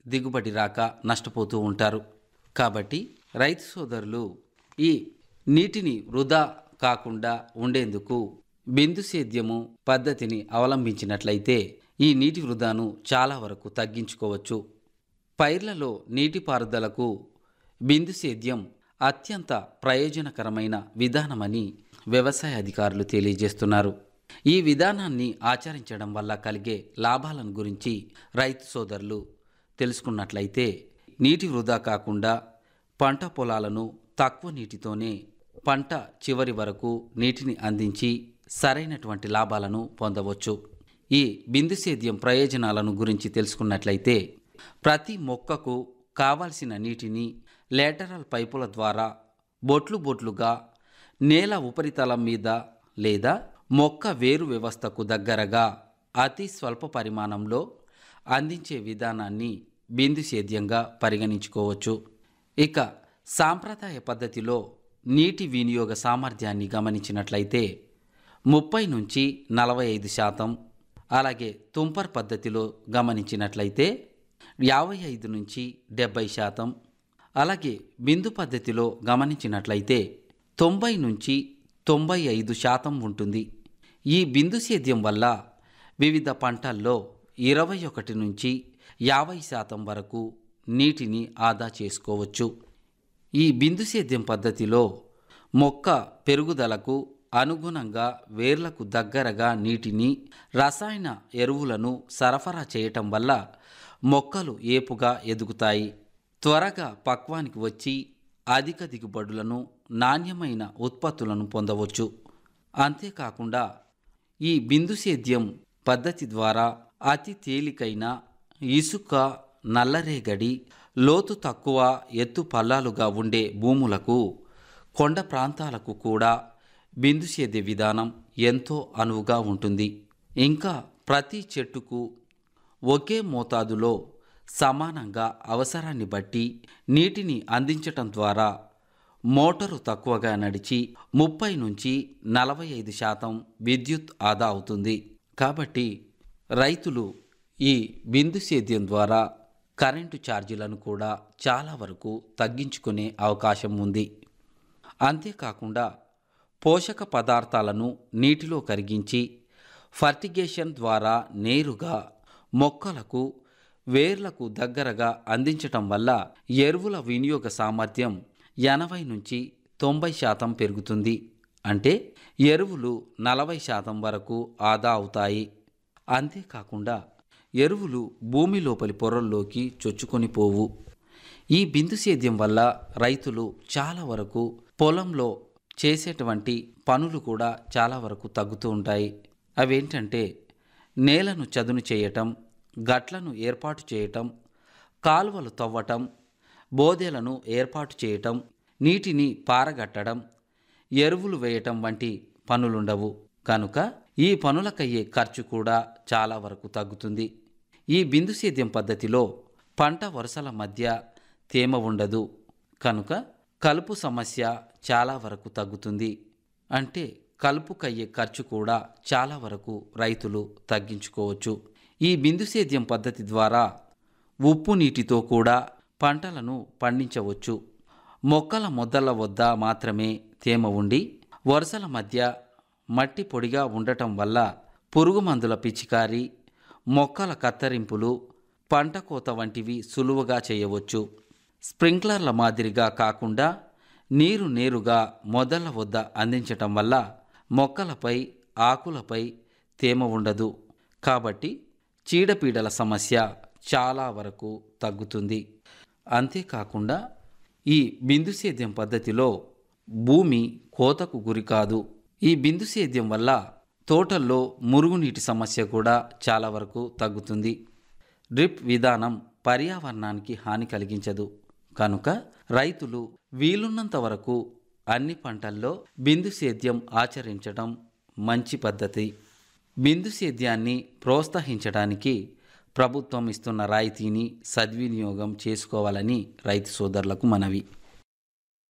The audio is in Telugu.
దిగుబడి రాక నష్టపోతూ ఉంటారు కాబట్టి రైతు సోదరులు ఈ నీటిని వృధా కాకుండా ఉండేందుకు బిందు సేద్యము పద్ధతిని అవలంబించినట్లయితే ఈ నీటి వృధాను చాలా వరకు తగ్గించుకోవచ్చు పైర్లలో నీటిపారుదలకు బిందు సేద్యం అత్యంత ప్రయోజనకరమైన విధానమని వ్యవసాయ అధికారులు తెలియజేస్తున్నారు ఈ విధానాన్ని ఆచరించడం వల్ల కలిగే లాభాలను గురించి రైతు సోదరులు తెలుసుకున్నట్లయితే నీటి వృధా కాకుండా పంట పొలాలను తక్కువ నీటితోనే పంట చివరి వరకు నీటిని అందించి సరైనటువంటి లాభాలను పొందవచ్చు ఈ బిందు సేద్యం ప్రయోజనాలను గురించి తెలుసుకున్నట్లయితే ప్రతి మొక్కకు కావాల్సిన నీటిని లేటరల్ పైపుల ద్వారా బొట్లు బొట్లుగా నేల ఉపరితలం మీద లేదా మొక్క వేరు వ్యవస్థకు దగ్గరగా అతి స్వల్ప పరిమాణంలో అందించే విధానాన్ని బిందు సేద్యంగా పరిగణించుకోవచ్చు ఇక సాంప్రదాయ పద్ధతిలో నీటి వినియోగ సామర్థ్యాన్ని గమనించినట్లయితే ముప్పై నుంచి నలభై ఐదు శాతం అలాగే తుంపర్ పద్ధతిలో గమనించినట్లయితే యాభై ఐదు నుంచి డెబ్బై శాతం అలాగే బిందు పద్ధతిలో గమనించినట్లయితే తొంభై నుంచి తొంభై ఐదు శాతం ఉంటుంది ఈ బిందు సేద్యం వల్ల వివిధ పంటల్లో ఇరవై ఒకటి నుంచి యాభై శాతం వరకు నీటిని ఆదా చేసుకోవచ్చు ఈ బిందు సేద్యం పద్ధతిలో మొక్క పెరుగుదలకు అనుగుణంగా వేర్లకు దగ్గరగా నీటిని రసాయన ఎరువులను సరఫరా చేయటం వల్ల మొక్కలు ఏపుగా ఎదుగుతాయి త్వరగా పక్వానికి వచ్చి అధిక దిగుబడులను నాణ్యమైన ఉత్పత్తులను పొందవచ్చు అంతేకాకుండా ఈ బిందు సేద్యం పద్ధతి ద్వారా అతి తేలికైన ఇసుక నల్లరేగడి లోతు తక్కువ ఎత్తు పల్లాలుగా ఉండే భూములకు కొండ ప్రాంతాలకు కూడా బిందు సేద్య విధానం ఎంతో అనువుగా ఉంటుంది ఇంకా ప్రతి చెట్టుకు ఒకే మోతాదులో సమానంగా అవసరాన్ని బట్టి నీటిని అందించటం ద్వారా మోటారు తక్కువగా నడిచి ముప్పై నుంచి నలభై ఐదు శాతం విద్యుత్ ఆదా అవుతుంది కాబట్టి రైతులు ఈ బిందు సేద్యం ద్వారా కరెంటు ఛార్జీలను కూడా చాలా వరకు తగ్గించుకునే అవకాశం ఉంది అంతేకాకుండా పోషక పదార్థాలను నీటిలో కరిగించి ఫర్టిగేషన్ ద్వారా నేరుగా మొక్కలకు వేర్లకు దగ్గరగా అందించటం వల్ల ఎరువుల వినియోగ సామర్థ్యం ఎనభై నుంచి తొంభై శాతం పెరుగుతుంది అంటే ఎరువులు నలభై శాతం వరకు ఆదా అవుతాయి అంతేకాకుండా ఎరువులు భూమి లోపలి పొరల్లోకి చొచ్చుకొని పోవు ఈ బిందు సేద్యం వల్ల రైతులు చాలా వరకు పొలంలో చేసేటువంటి పనులు కూడా చాలా వరకు తగ్గుతూ ఉంటాయి అవేంటంటే నేలను చదును చేయటం గట్లను ఏర్పాటు చేయటం కాలువలు తవ్వటం బోదెలను ఏర్పాటు చేయటం నీటిని పారగట్టడం ఎరువులు వేయటం వంటి పనులుండవు కనుక ఈ పనులకయ్యే ఖర్చు కూడా చాలా వరకు తగ్గుతుంది ఈ బిందు సేద్యం పద్ధతిలో పంట వరుసల మధ్య తేమ ఉండదు కనుక కలుపు సమస్య చాలా వరకు తగ్గుతుంది అంటే కలుపుకయ్యే ఖర్చు కూడా చాలా వరకు రైతులు తగ్గించుకోవచ్చు ఈ బిందు సేద్యం పద్ధతి ద్వారా ఉప్పు నీటితో కూడా పంటలను పండించవచ్చు మొక్కల మొదల వద్ద మాత్రమే తేమ ఉండి వరుసల మధ్య మట్టి పొడిగా ఉండటం వల్ల పురుగు మందుల పిచికారి మొక్కల కత్తరింపులు పంట కోత వంటివి సులువుగా చేయవచ్చు స్ప్రింక్లర్ల మాదిరిగా కాకుండా నీరు నేరుగా మొదళ్ళ వద్ద అందించటం వల్ల మొక్కలపై ఆకులపై తేమ ఉండదు కాబట్టి చీడపీడల సమస్య చాలా వరకు తగ్గుతుంది అంతేకాకుండా ఈ బిందు సేద్యం పద్ధతిలో భూమి కోతకు గురి కాదు ఈ బిందు సేద్యం వల్ల తోటల్లో మురుగునీటి సమస్య కూడా చాలా వరకు తగ్గుతుంది డ్రిప్ విధానం పర్యావరణానికి హాని కలిగించదు కనుక రైతులు వీలున్నంత వరకు అన్ని పంటల్లో బిందు సేద్యం ఆచరించడం మంచి పద్ధతి బిందు సేద్యాన్ని ప్రోత్సహించడానికి ప్రభుత్వం ఇస్తున్న రాయితీని సద్వినియోగం చేసుకోవాలని రైతు సోదరులకు మనవి